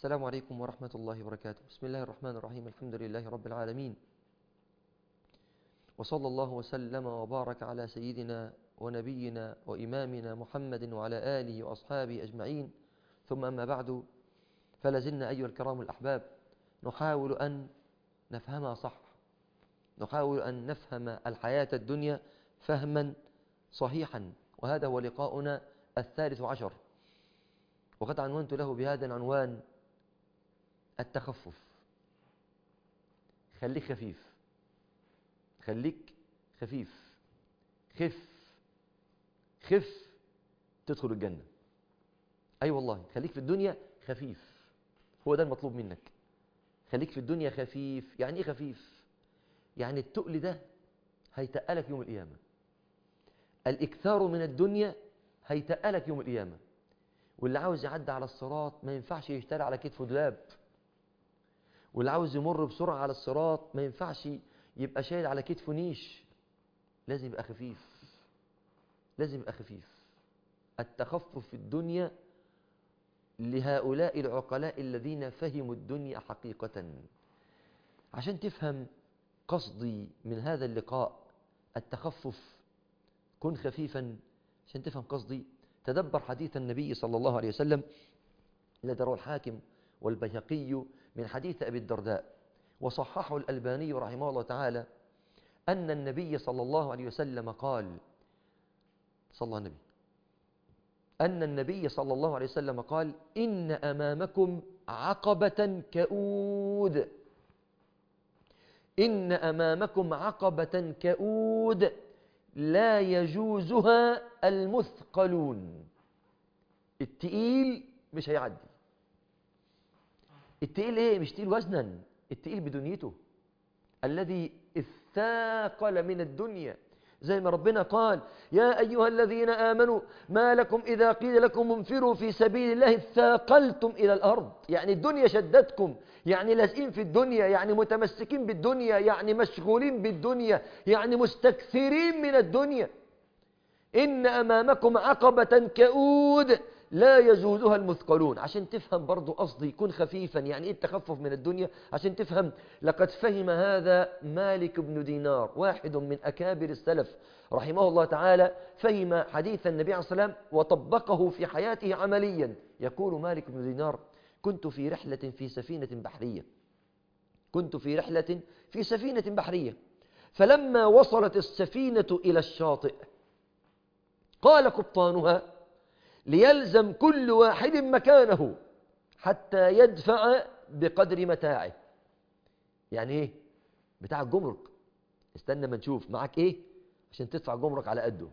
السلام عليكم ورحمة الله وبركاته بسم الله الرحمن الرحيم الحمد لله رب العالمين وصلى الله وسلم وبارك على سيدنا ونبينا وإمامنا محمد وعلى آله وأصحابه أجمعين ثم أما بعد فلازلنا أيها الكرام الأحباب نحاول أن نفهمها صح نحاول أن نفهم الحياة الدنيا فهما صحيحا وهذا هو لقاؤنا الثالث عشر وقد عنونت له بهذا العنوان التخفف خليك خفيف خليك خفيف خف خف تدخل الجنة أي أيوة والله خليك في الدنيا خفيف هو ده المطلوب منك خليك في الدنيا خفيف يعني إيه خفيف يعني التقل ده هيتقلك يوم القيامة الإكثار من الدنيا هيتقلك يوم القيامة واللي عاوز يعدي على الصراط ما ينفعش يشتري على كتفه دولاب واللي عاوز يمر بسرعة على الصراط ما ينفعش يبقى شايل على كتفه نيش لازم يبقى خفيف لازم يبقى خفيف التخفف في الدنيا لهؤلاء العقلاء الذين فهموا الدنيا حقيقة عشان تفهم قصدي من هذا اللقاء التخفف كن خفيفا عشان تفهم قصدي تدبر حديث النبي صلى الله عليه وسلم الذي رواه الحاكم والبيهقي من حديث أبي الدرداء وصححه الألباني رحمه الله تعالى أن النبي صلى الله عليه وسلم قال صلى الله عليه وسلم أن النبي صلى الله عليه وسلم قال إن أمامكم عقبة كؤود إن أمامكم عقبة كؤود لا يجوزها المثقلون التقيل مش هيعدي التقيل ايه مش تقيل وزنا التقيل بدنيته الذي اثاقل من الدنيا زي ما ربنا قال يا أيها الذين آمنوا ما لكم إذا قيل لكم انفروا في سبيل الله ثاقلتم إلى الأرض يعني الدنيا شدتكم يعني لازقين في الدنيا يعني متمسكين بالدنيا يعني مشغولين بالدنيا يعني مستكثرين من الدنيا إن أمامكم عقبة كؤود لا يجوزها المثقلون عشان تفهم برضو قصدي يكون خفيفا يعني ايه التخفف من الدنيا عشان تفهم لقد فهم هذا مالك بن دينار واحد من أكابر السلف رحمه الله تعالى فهم حديث النبي عليه الصلاة والسلام وطبقه في حياته عمليا يقول مالك بن دينار كنت في رحلة في سفينة بحرية كنت في رحلة في سفينة بحرية فلما وصلت السفينة إلى الشاطئ قال قبطانها ليلزم كل واحد مكانه حتى يدفع بقدر متاعه يعني ايه بتاع الجمرك استنى ما نشوف معك ايه عشان تدفع جمرك على قده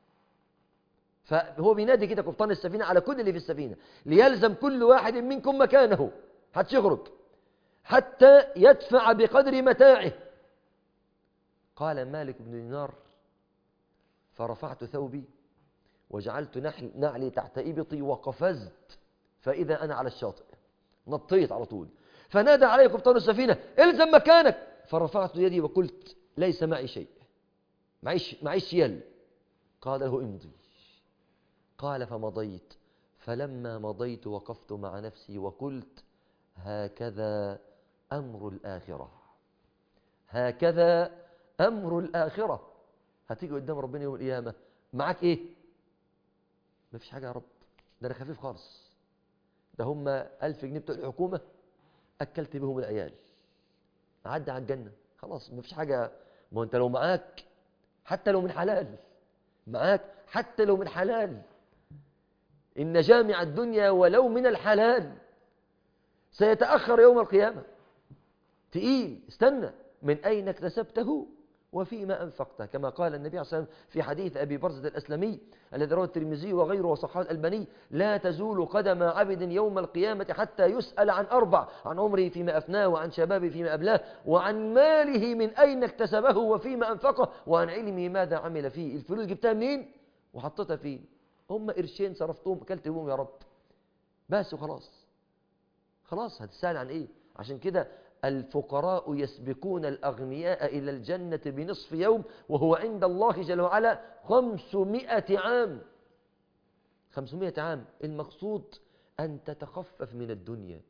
فهو بينادي كده قبطان السفينة على كل اللي في السفينة ليلزم كل واحد منكم مكانه حتى يخرج حتى يدفع بقدر متاعه قال مالك بن دينار فرفعت ثوبي وجعلت نحل نعلي تحت إبطي وقفزت فإذا أنا على الشاطئ نطيت على طول فنادى علي قبطان السفينة الزم مكانك فرفعت يدي وقلت ليس معي شيء معيش, معيش شيل قال له امضي قال فمضيت فلما مضيت وقفت مع نفسي وقلت هكذا أمر الآخرة هكذا أمر الآخرة هتيجي قدام ربنا يوم القيامة معاك إيه ما فيش حاجة يا رب ده أنا خفيف خالص ده هم ألف جنيه بتوع الحكومة أكلت بهم العيال عدى على الجنة خلاص ما فيش حاجة ما أنت لو معاك حتى لو من حلال معاك حتى لو من حلال إن جامع الدنيا ولو من الحلال سيتأخر يوم القيامة تقيل استنى من أين اكتسبته وفيما أنفقته كما قال النبي صلى الله عليه وسلم في حديث أبي برزة الأسلمي الذي رواه الترمذي وغيره وصححه الألباني لا تزول قدم عبد يوم القيامة حتى يسأل عن أربع عن عمره فيما أفناه وعن شبابه فيما أبلاه وعن ماله من أين اكتسبه وفيما أنفقه وعن علمه ماذا عمل فيه الفلوس جبتها منين وحطيتها فين هم قرشين صرفتهم أكلت بهم يا رب بس وخلاص خلاص هتسأل عن إيه عشان كده الفقراء يسبقون الأغنياء إلى الجنة بنصف يوم وهو عند الله جل وعلا خمسمائة عام خمسمائة عام المقصود أن تتخفف من الدنيا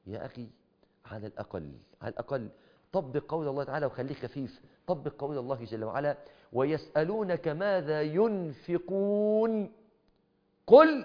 يا أخي على الأقل على الأقل طبق قول الله تعالى وخليك خفيف طبق قول الله جل وعلا ويسألونك ماذا ينفقون قل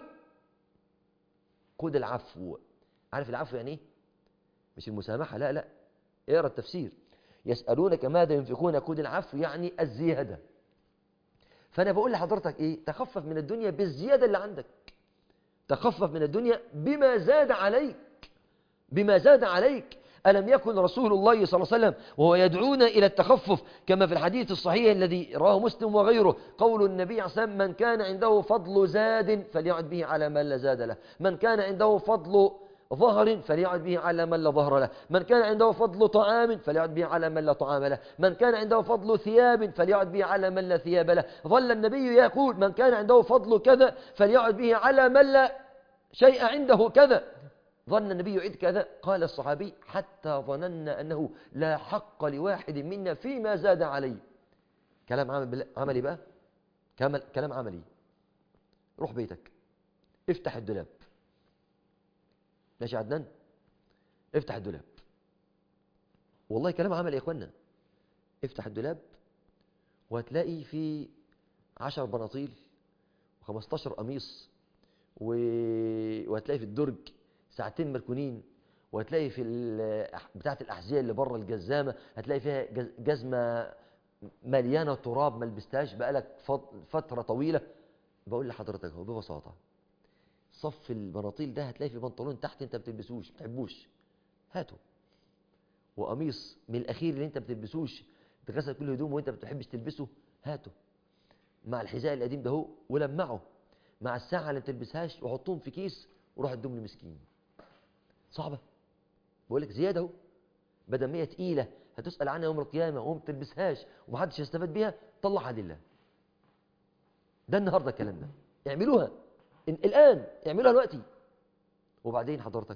خذ العفو عارف العفو يعني ايه مش المسامحة لا لا اقرا التفسير يسألونك ماذا ينفقون خذ العفو يعني الزيادة فأنا بقول لحضرتك ايه تخفف من الدنيا بالزيادة اللي عندك تخفف من الدنيا بما زاد عليك بما زاد عليك ألم يكن رسول الله صلى الله عليه وسلم وهو يدعونا إلى التخفف كما في الحديث الصحيح الذي رواه مسلم وغيره قول النبي عليه الصلاة والسلام من كان عنده فضل زاد فليعد به على من لا زاد له من كان عنده فضل ظهر فليعد به على من لا ظهر له من كان عنده فضل طعام فليعد به على من لا طعام له من كان عنده فضل ثياب فليعد به على من لا ثياب له ظل النبي يقول من كان عنده فضل كذا فليعد به على من لا شيء عنده كذا ظن النبي يعيد كذا قال الصحابي حتى ظننا أنه لا حق لواحد منا فيما زاد عليه كلام عمل عملي بقى كلام عملي روح بيتك افتح الدولاب ماشي عدنان افتح الدولاب والله كلام عملي يا اخوانا افتح الدولاب وهتلاقي في عشر بناطيل و15 قميص و... وهتلاقي في الدرج ساعتين مركونين وهتلاقي في بتاعه الاحذيه اللي بره الجزامه هتلاقي فيها جزمه مليانه تراب ما لبستهاش بقالك فتره طويله بقول لحضرتك اهو ببساطه صف البناطيل ده هتلاقي في بنطلون تحت انت بتلبسوش ما بتحبوش هاته وقميص من الاخير اللي انت بتلبسوش تغسل كل هدوم وانت ما بتحبش تلبسه هاته مع الحذاء القديم ده هو ولمعه مع الساعه اللي ما بتلبسهاش وحطهم في كيس وروح ادهم لمسكين صعبه بقول لك زياده اهو بدل ما هي تقيله هتسال عنها يوم القيامه وما بتلبسهاش ومحدش يستفاد بيها طلعها لله ده النهارده الكلام ده اعملوها الآن اعملوها دلوقتي وبعدين حضرتك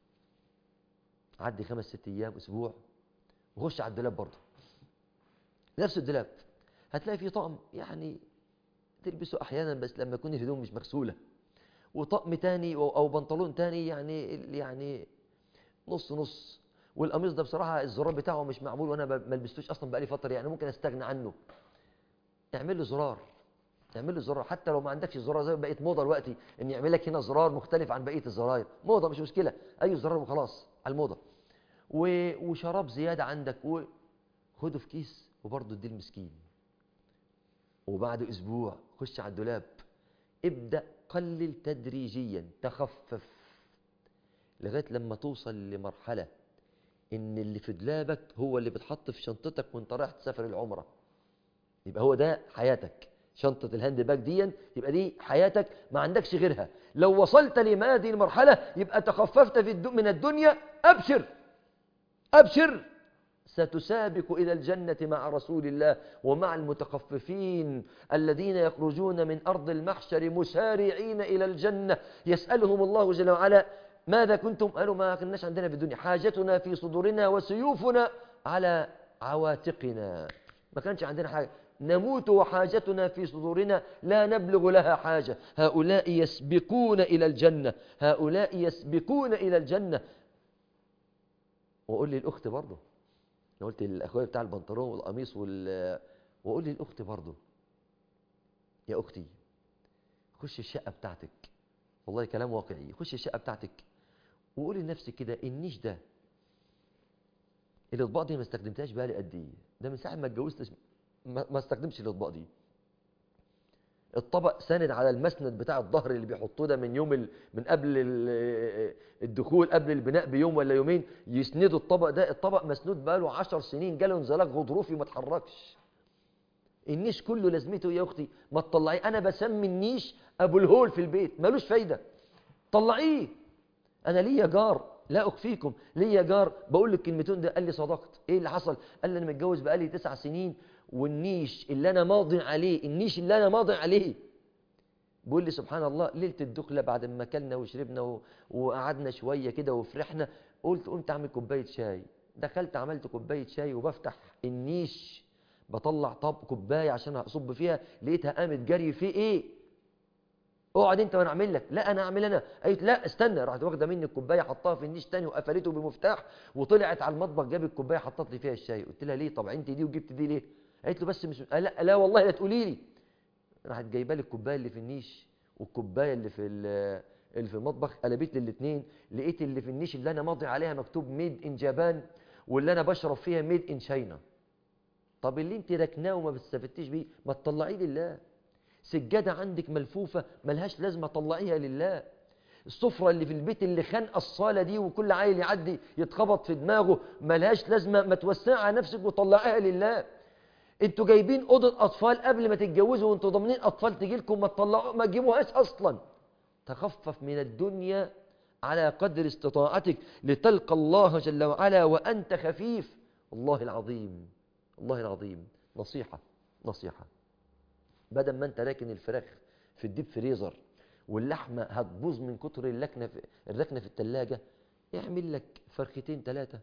عدي خمس ست أيام أسبوع وخش على الدولاب برضه نفس الدولاب هتلاقي فيه طقم يعني تلبسه أحيانا بس لما يكون الهدوم مش مغسولة وطقم تاني أو بنطلون تاني يعني يعني نص نص والقميص ده بصراحة الزرار بتاعه مش معمول وأنا ما لبستوش أصلا بقالي فترة يعني ممكن أستغنى عنه اعمل له زرار تعمل له زرار حتى لو ما عندكش زرار زي بقيت موضه دلوقتي ان يعمل لك هنا زرار مختلف عن بقيه الزراير موضه مش مشكله اي زرار وخلاص على الموضه و... وشراب زياده عندك وخده في كيس وبرضه اديه المسكين وبعد اسبوع خش على الدولاب ابدا قلل تدريجيا تخفف لغايه لما توصل لمرحله ان اللي في دولابك هو اللي بتحط في شنطتك وانت رايح تسافر العمره يبقى هو ده حياتك شنطة الهاند باج دي يبقى دي حياتك ما عندكش غيرها لو وصلت لهذه المرحلة يبقى تخففت في الد... من الدنيا أبشر أبشر ستسابق إلى الجنة مع رسول الله ومع المتخففين الذين يخرجون من أرض المحشر مسارعين إلى الجنة يسألهم الله جل وعلا ماذا كنتم قالوا ما كناش عندنا في الدنيا حاجتنا في صدورنا وسيوفنا على عواتقنا ما كانش عندنا حاجة نموت وحاجتنا في صدورنا لا نبلغ لها حاجة هؤلاء يسبقون إلى الجنة هؤلاء يسبقون إلى الجنة وقول لي الأخت برضه قلت للأخويا بتاع البنطلون والقميص وال... وقول لي الأخت برضه يا أختي خش الشقة بتاعتك والله كلام واقعي خش الشقة بتاعتك وقولي لنفسك كده النيش ده الأطباق دي ما استخدمتهاش بقالي قد إيه ده من ساعة ما اتجوزت ما استخدمش الاطباق دي الطبق ساند على المسند بتاع الظهر اللي بيحطوه ده من يوم ال... من قبل ال... الدخول قبل البناء بيوم ولا يومين يسندوا الطبق ده الطبق مسنود بقاله عشر سنين جاله انزلاق غضروفي ما اتحركش النيش كله لازمته يا اختي ما تطلعيه انا بسمي النيش ابو الهول في البيت ملوش فايده طلعيه انا ليا جار لا اخفيكم ليا جار بقول لك الكلمتين ده قال لي صدقت ايه اللي حصل قال لي انا متجوز بقالي تسع سنين والنيش اللي انا ماضي عليه النيش اللي انا ماضي عليه بيقول لي سبحان الله ليله الدخله بعد ما اكلنا وشربنا و... وقعدنا شويه كده وفرحنا قلت قلت اعمل كوبايه شاي دخلت عملت كوبايه شاي وبفتح النيش بطلع طب كوبايه عشان اصب فيها لقيتها قامت جري في ايه اقعد انت وانا اعمل لك لا انا اعمل انا قالت لا استنى راحت واخده مني الكوبايه حطها في النيش تاني وقفلته بمفتاح وطلعت على المطبخ جابت الكوبايه حطت لي فيها الشاي قلت لها ليه طب انت دي وجبت دي ليه قالت له بس مش آه لا لا والله لا تقولي لي راحت جايبه لي الكوبايه اللي في النيش والكوبايه اللي في ال- اللي في المطبخ قلبت لي الاثنين لقيت اللي في النيش اللي انا ماضي عليها مكتوب ميد ان جابان واللي انا بشرب فيها ميد ان شاينا طب اللي انت راكناه وما بتستفدتيش بيه ما تطلعيه لله سجادة عندك ملفوفة ملهاش لازمة طلعيها لله السفرة اللي في البيت اللي خانقه الصالة دي وكل عيل يعدي يتخبط في دماغه ملهاش لازمة ما توسعها نفسك وطلعيها لله انتوا جايبين أوضة أطفال قبل ما تتجوزوا وانتوا ضامنين أطفال تجي لكم ما تطلعوا ما تجيبوهاش أصلا تخفف من الدنيا على قدر استطاعتك لتلقى الله جل وعلا وأنت خفيف الله العظيم الله العظيم نصيحة نصيحة بدل ما انت راكن الفراخ في الديب فريزر واللحمة هتبوظ من كتر اللكنة في الركنة في التلاجة اعمل لك فرختين ثلاثة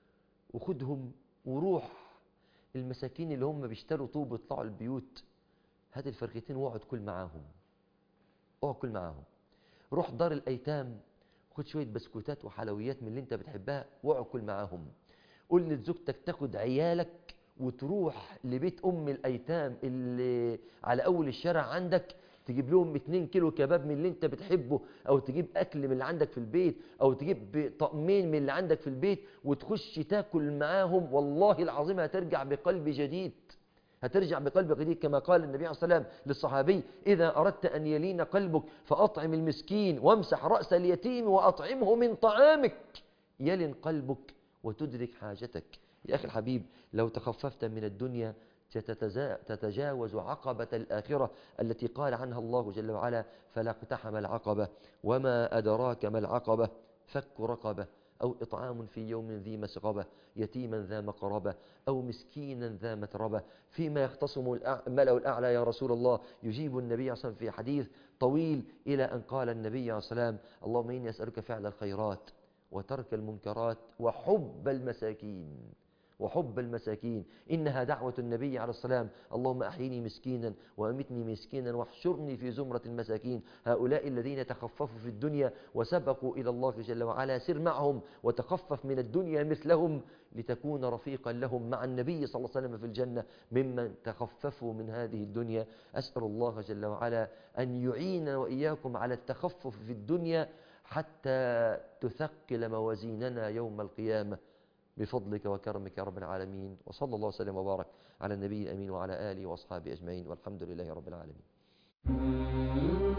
وخدهم وروح المساكين اللي هم بيشتروا طوب ويطلعوا البيوت هات الفرختين واقعد كل معاهم اقعد كل معاهم روح دار الايتام خد شوية بسكوتات وحلويات من اللي انت بتحبها واقعد كل معاهم قول لزوجتك تاخد عيالك وتروح لبيت ام الايتام اللي على اول الشارع عندك تجيب لهم 2 كيلو كباب من اللي انت بتحبه او تجيب اكل من اللي عندك في البيت او تجيب طقمين من اللي عندك في البيت وتخش تاكل معاهم والله العظيم هترجع بقلب جديد هترجع بقلب جديد كما قال النبي عليه الصلاة والسلام للصحابي إذا أردت أن يلين قلبك فأطعم المسكين وامسح رأس اليتيم وأطعمه من طعامك يلن قلبك وتدرك حاجتك يا أخي الحبيب لو تخففت من الدنيا ستتزا- تتجاوز عقبة الآخرة التي قال عنها الله جل وعلا فلا اقتحم العقبة وما أدراك ما العقبة فك رقبة أو إطعام في يوم ذي مسغبة يتيما ذا مقربة أو مسكينا ذا متربة فيما يختصم الأع- الملأ الأعلى يا رسول الله يجيب النبي صلى الله عليه وسلم في حديث طويل إلى أن قال النبي عليه الصلاة والسلام اللهم إني أسألك فعل الخيرات وترك المنكرات وحب المساكين وحب المساكين إنها دعوة النبي عليه السلام اللهم أحيني مسكينا وأمتني مسكينا واحشرني في زمرة المساكين هؤلاء الذين تخففوا في الدنيا وسبقوا إلى الله جل وعلا سر معهم وتخفف من الدنيا مثلهم لتكون رفيقا لهم مع النبي صلى الله عليه وسلم في الجنة ممن تخففوا من هذه الدنيا أسأل الله جل وعلا أن يعيننا وإياكم على التخفف في الدنيا حتى تثقل موازيننا يوم القيامة بفضلك وكرمك يا رب العالمين وصلى الله وسلم وبارك على النبي الأمين وعلى آله وأصحابه أجمعين والحمد لله رب العالمين